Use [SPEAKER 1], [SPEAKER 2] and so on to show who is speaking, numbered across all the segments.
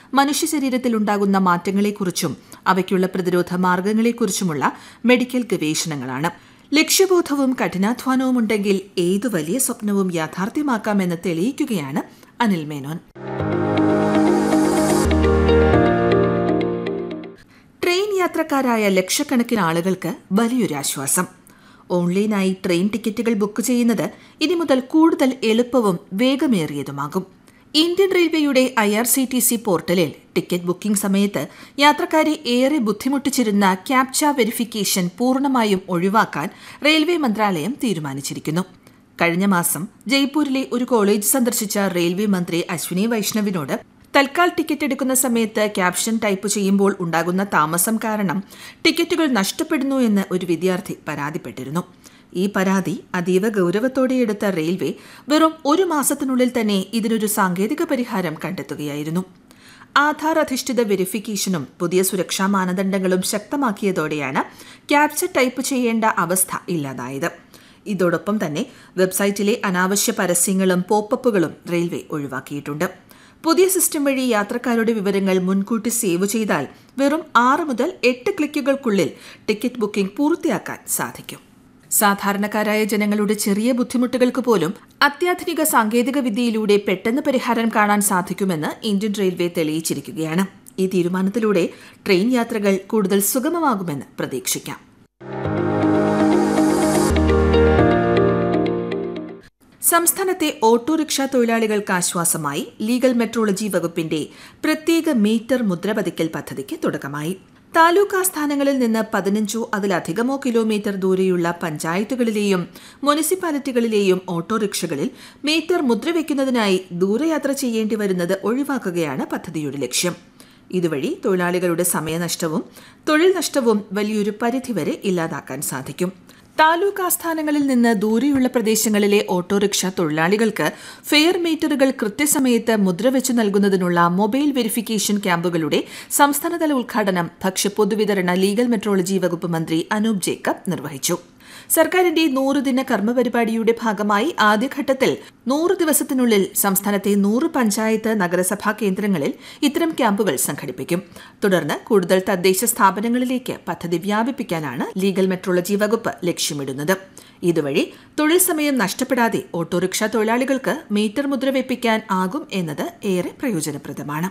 [SPEAKER 1] മനുഷ്യ ശരീരത്തിൽ ഉണ്ടാകുന്ന മാറ്റങ്ങളെക്കുറിച്ചും അവയ്ക്കുള്ള പ്രതിരോധ മാർഗങ്ങളെക്കുറിച്ചുമുള്ള മെഡിക്കൽ ഗവേഷണങ്ങളാണ് ലക്ഷ്യബോധവും കഠിനാധ്വാനവും ഉണ്ടെങ്കിൽ ഏതു വലിയ സ്വപ്നവും യാഥാർത്ഥ്യമാക്കാമെന്ന് തെളിയിക്കുകയാണ് അനിൽ മേനോൻ ട്രെയിൻ യാത്രക്കാരായ ലക്ഷക്കണക്കിന് ആളുകൾക്ക് വലിയൊരു ആശ്വാസം ഓൺലൈനായി ട്രെയിൻ ടിക്കറ്റുകൾ ബുക്ക് ചെയ്യുന്നത് ഇനി മുതൽ കൂടുതൽ എളുപ്പവും വേഗമേറിയതുമാകും ഇന്ത്യൻ റെയിൽവേയുടെ I R C T C പോർട്ടലിൽ ടിക്കറ്റ് ബുക്കിംഗ് സമയത്ത് യാത്രക്കാരെ ഏറെ ബുദ്ധിമുട്ടിച്ചിരുന്ന ക്യാപ്ച വെരിഫിക്കേഷൻ പൂർണ്ണമായും ഒഴിവാക്കാൻ റെയിൽവേ മന്ത്രാലയം തീരുമാനിച്ചിരിക്കുന്നു കഴിഞ്ഞ മാസം ജയ്പൂരിലെ ഒരു കോളേജ് സന്ദർശിച്ച റെയിൽവേ മന്ത്രി അശ്വിനി വൈഷ്ണവിനോട് തൽക്കാൽ ടിക്കറ്റ് എടുക്കുന്ന സമയത്ത് ക്യാപ്ഷൻ ടൈപ്പ് ചെയ്യുമ്പോൾ ഉണ്ടാകുന്ന താമസം കാരണം ടിക്കറ്റുകൾ നഷ്ടപ്പെടുന്നു എന്ന് ഒരു വിദ്യാർത്ഥി പരാതിപ്പെട്ടിരുന്നു ഈ പരാതി അതീവ ഗൗരവത്തോടെ എടുത്ത റെയിൽവേ വെറും ഒരു മാസത്തിനുള്ളിൽ തന്നെ ഇതിനൊരു സാങ്കേതിക പരിഹാരം കണ്ടെത്തുകയായിരുന്നു ആധാർ അധിഷ്ഠിത വെരിഫിക്കേഷനും പുതിയ സുരക്ഷാ മാനദണ്ഡങ്ങളും ശക്തമാക്കിയതോടെയാണ് ക്യാപ്ച ടൈപ്പ് ചെയ്യേണ്ട അവസ്ഥ ഇല്ലാതായത് ഇതോടൊപ്പം തന്നെ വെബ്സൈറ്റിലെ അനാവശ്യ പരസ്യങ്ങളും പോപ്പപ്പുകളും റെയിൽവേ ഒഴിവാക്കിയിട്ടുണ്ട് പുതിയ സിസ്റ്റം വഴി യാത്രക്കാരുടെ വിവരങ്ങൾ മുൻകൂട്ടി സേവ് ചെയ്താൽ വെറും ആറ് മുതൽ എട്ട് ക്ലിക്കുകൾക്കുള്ളിൽ ടിക്കറ്റ് ബുക്കിംഗ് പൂർത്തിയാക്കാൻ സാധിക്കും സാധാരണക്കാരായ ജനങ്ങളുടെ ചെറിയ ബുദ്ധിമുട്ടുകൾക്ക് പോലും അത്യാധുനിക സാങ്കേതിക വിദ്യയിലൂടെ പെട്ടെന്ന് പരിഹാരം കാണാൻ സാധിക്കുമെന്ന് ഇന്ത്യൻ റെയിൽവേ തെളിയിച്ചിരിക്കുകയാണ് ഈ തീരുമാനത്തിലൂടെ ട്രെയിൻ യാത്രകൾ കൂടുതൽ സുഗമമാകുമെന്ന് പ്രതീക്ഷിക്കാം സംസ്ഥാനത്തെ ഓട്ടോറിക്ഷ തൊഴിലാളികൾക്ക് ആശ്വാസമായി ലീഗൽ മെട്രോളജി വകുപ്പിന്റെ പ്രത്യേക മീറ്റർ മുദ്രപതിക്കൽ പദ്ധതിക്ക് തുടക്കമായി താലൂക്ക് ആസ്ഥാനങ്ങളിൽ നിന്ന് പതിനഞ്ചോ അതിലധികമോ കിലോമീറ്റർ ദൂരെയുള്ള പഞ്ചായത്തുകളിലെയും മുനിസിപ്പാലിറ്റികളിലെയും ഓട്ടോറിക്ഷകളിൽ മീറ്റർ മുദ്രവെക്കുന്നതിനായി ദൂരയാത്ര ചെയ്യേണ്ടി വരുന്നത് ഒഴിവാക്കുകയാണ് പദ്ധതിയുടെ ലക്ഷ്യം ഇതുവഴി തൊഴിലാളികളുടെ സമയനഷ്ടവും തൊഴിൽ നഷ്ടവും വലിയൊരു പരിധിവരെ ഇല്ലാതാക്കാൻ സാധിക്കും താലൂക്ക് ആസ്ഥാനങ്ങളിൽ നിന്ന് ദൂരെയുള്ള പ്രദേശങ്ങളിലെ ഓട്ടോറിക്ഷ തൊഴിലാളികൾക്ക് ഫെയർ മീറ്ററുകൾ കൃത്യസമയത്ത് മുദ്രവെച്ചു നൽകുന്നതിനുള്ള മൊബൈൽ വെരിഫിക്കേഷൻ ക്യാമ്പുകളുടെ സംസ്ഥാനതല ഉദ്ഘാടനം ഭക്ഷ്യ പൊതുവിതരണ ലീഗൽ മെട്രോളജി വകുപ്പ് മന്ത്രി അനൂപ് ജേക്കബ് നിർവഹിച്ചു സർക്കാരിന്റെ നൂറുദിന കർമ്മപരിപാടിയുടെ ഭാഗമായി ആദ്യഘട്ടത്തിൽ നൂറ് ദിവസത്തിനുള്ളിൽ സംസ്ഥാനത്തെ നൂറ് പഞ്ചായത്ത് നഗരസഭാ കേന്ദ്രങ്ങളിൽ ഇത്തരം ക്യാമ്പുകൾ സംഘടിപ്പിക്കും തുടർന്ന് കൂടുതൽ തദ്ദേശ സ്ഥാപനങ്ങളിലേക്ക് പദ്ധതി വ്യാപിപ്പിക്കാനാണ് ലീഗൽ മെട്രോളജി വകുപ്പ് ലക്ഷ്യമിടുന്നത് ഇതുവഴി തൊഴിൽ സമയം നഷ്ടപ്പെടാതെ ഓട്ടോറിക്ഷ തൊഴിലാളികൾക്ക് മീറ്റർ മുദ്ര വെപ്പിക്കാൻ ആകും എന്നത് ഏറെ പ്രയോജനപ്രദമാണ്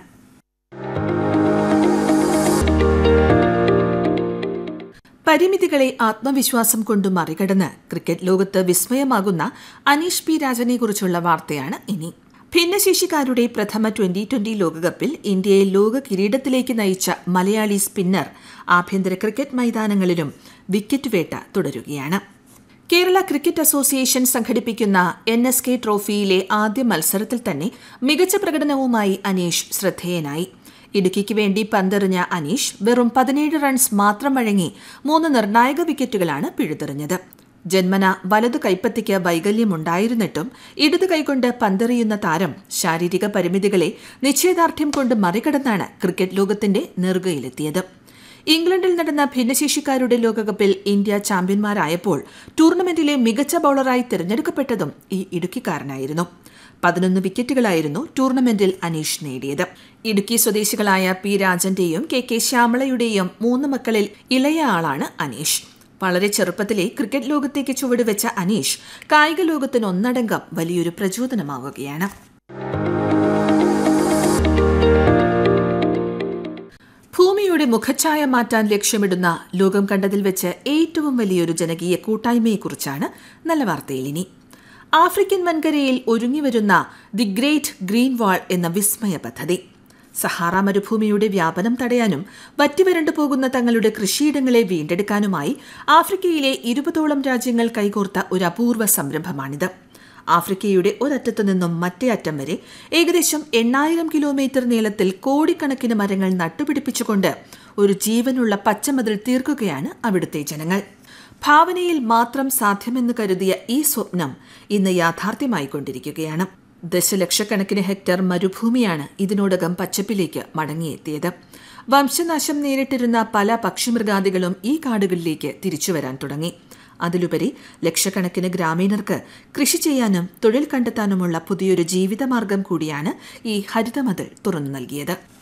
[SPEAKER 1] പരിമിതികളെ ആത്മവിശ്വാസം കൊണ്ട് മറികടന്ന് ക്രിക്കറ്റ് ലോകത്ത് വിസ്മയമാകുന്ന അനീഷ് പി രാജനെക്കുറിച്ചുള്ള വാർത്തയാണ് ഇനി ഭിന്നശേഷിക്കാരുടെ പ്രഥമ ട്വന്റി ട്വന്റി ലോകകപ്പിൽ ഇന്ത്യയെ ലോക കിരീടത്തിലേക്ക് നയിച്ച മലയാളി സ്പിന്നർ ആഭ്യന്തര ക്രിക്കറ്റ് മൈതാനങ്ങളിലും വിക്കറ്റ് വേട്ട തുടരുകയാണ് കേരള ക്രിക്കറ്റ് അസോസിയേഷൻ സംഘടിപ്പിക്കുന്ന എൻ എസ് കെ ട്രോഫിയിലെ ആദ്യ മത്സരത്തിൽ തന്നെ മികച്ച പ്രകടനവുമായി അനീഷ് ശ്രദ്ധേയനായി ഇടുക്കിക്ക് വേണ്ടി പന്തെറിഞ്ഞ അനീഷ് വെറും പതിനേഴ് റൺസ് മാത്രം വഴങ്ങി മൂന്ന് നിർണായക വിക്കറ്റുകളാണ് പിഴുതെറിഞ്ഞത് ജന്മന വലതു കൈപ്പത്തിക്ക് വൈകല്യമുണ്ടായിരുന്നിട്ടും ഇടതു കൈകൊണ്ട് പന്തെറിയുന്ന താരം ശാരീരിക പരിമിതികളെ നിശ്ചയദാർഢ്യം കൊണ്ട് മറികടന്നാണ് ക്രിക്കറ്റ് ലോകത്തിന്റെ നെറുകയിലെത്തിയത് ഇംഗ്ലണ്ടിൽ നടന്ന ഭിന്നശേഷിക്കാരുടെ ലോകകപ്പിൽ ഇന്ത്യ ചാമ്പ്യന്മാരായപ്പോൾ ടൂർണമെന്റിലെ മികച്ച ബൌളറായി തിരഞ്ഞെടുക്കപ്പെട്ടതും ഈ ഇടുക്കിക്കാരനായിരുന്നു പതിനൊന്ന് വിക്കറ്റുകളായിരുന്നു ടൂർണമെന്റിൽ അനീഷ് നേടിയത് ഇടുക്കി സ്വദേശികളായ പി രാജന്റെയും കെ കെ ശ്യാമളയുടെയും മൂന്ന് മക്കളിൽ ഇളയ ആളാണ് അനീഷ് വളരെ ചെറുപ്പത്തിലെ ക്രിക്കറ്റ് ലോകത്തേക്ക് ചുവടുവെച്ച അനീഷ് കായിക ലോകത്തിന് ഒന്നടങ്കം വലിയൊരു പ്രചോദനമാവുകയാണ് ഭൂമിയുടെ മുഖഛായ മാറ്റാൻ ലക്ഷ്യമിടുന്ന ലോകം കണ്ടതിൽ വെച്ച് ഏറ്റവും വലിയൊരു ജനകീയ കൂട്ടായ്മയെക്കുറിച്ചാണ് നല്ല വാർത്തയിൽ ഇനി ആഫ്രിക്കൻ വൻകരയിൽ ഒരുങ്ങിവരുന്ന ദി ഗ്രേറ്റ് ഗ്രീൻ വാൾ എന്ന വിസ്മയ പദ്ധതി സഹാറ മരുഭൂമിയുടെ വ്യാപനം തടയാനും വറ്റിവരണ്ടു പോകുന്ന തങ്ങളുടെ കൃഷിയിടങ്ങളെ വീണ്ടെടുക്കാനുമായി ആഫ്രിക്കയിലെ ഇരുപതോളം രാജ്യങ്ങൾ കൈകോർത്ത ഒരു അപൂർവ സംരംഭമാണിത് ആഫ്രിക്കയുടെ ഒരറ്റത്തു നിന്നും മറ്റേ അറ്റം വരെ ഏകദേശം എണ്ണായിരം കിലോമീറ്റർ നീളത്തിൽ കോടിക്കണക്കിന് മരങ്ങൾ നട്ടുപിടിപ്പിച്ചുകൊണ്ട് ഒരു ജീവനുള്ള പച്ചമതിൽ തീർക്കുകയാണ് അവിടുത്തെ ജനങ്ങൾ ഭാവനയിൽ മാത്രം സാധ്യമെന്ന് കരുതിയ ഈ സ്വപ്നം ഇന്ന് യാഥാർത്ഥ്യമായിക്കൊണ്ടിരിക്കുകയാണ് ദശലക്ഷക്കണക്കിന് ഹെക്ടർ മരുഭൂമിയാണ് ഇതിനോടകം പച്ചപ്പിലേക്ക് മടങ്ങിയെത്തിയത് വംശനാശം നേരിട്ടിരുന്ന പല പക്ഷിമൃഗാദികളും ഈ കാടുകളിലേക്ക് തിരിച്ചുവരാൻ തുടങ്ങി അതിലുപരി ലക്ഷക്കണക്കിന് ഗ്രാമീണർക്ക് കൃഷി ചെയ്യാനും തൊഴിൽ കണ്ടെത്താനുമുള്ള പുതിയൊരു ജീവിതമാർഗം കൂടിയാണ് ഈ ഹരിതമതിൽ തുറന്നു നൽകിയത്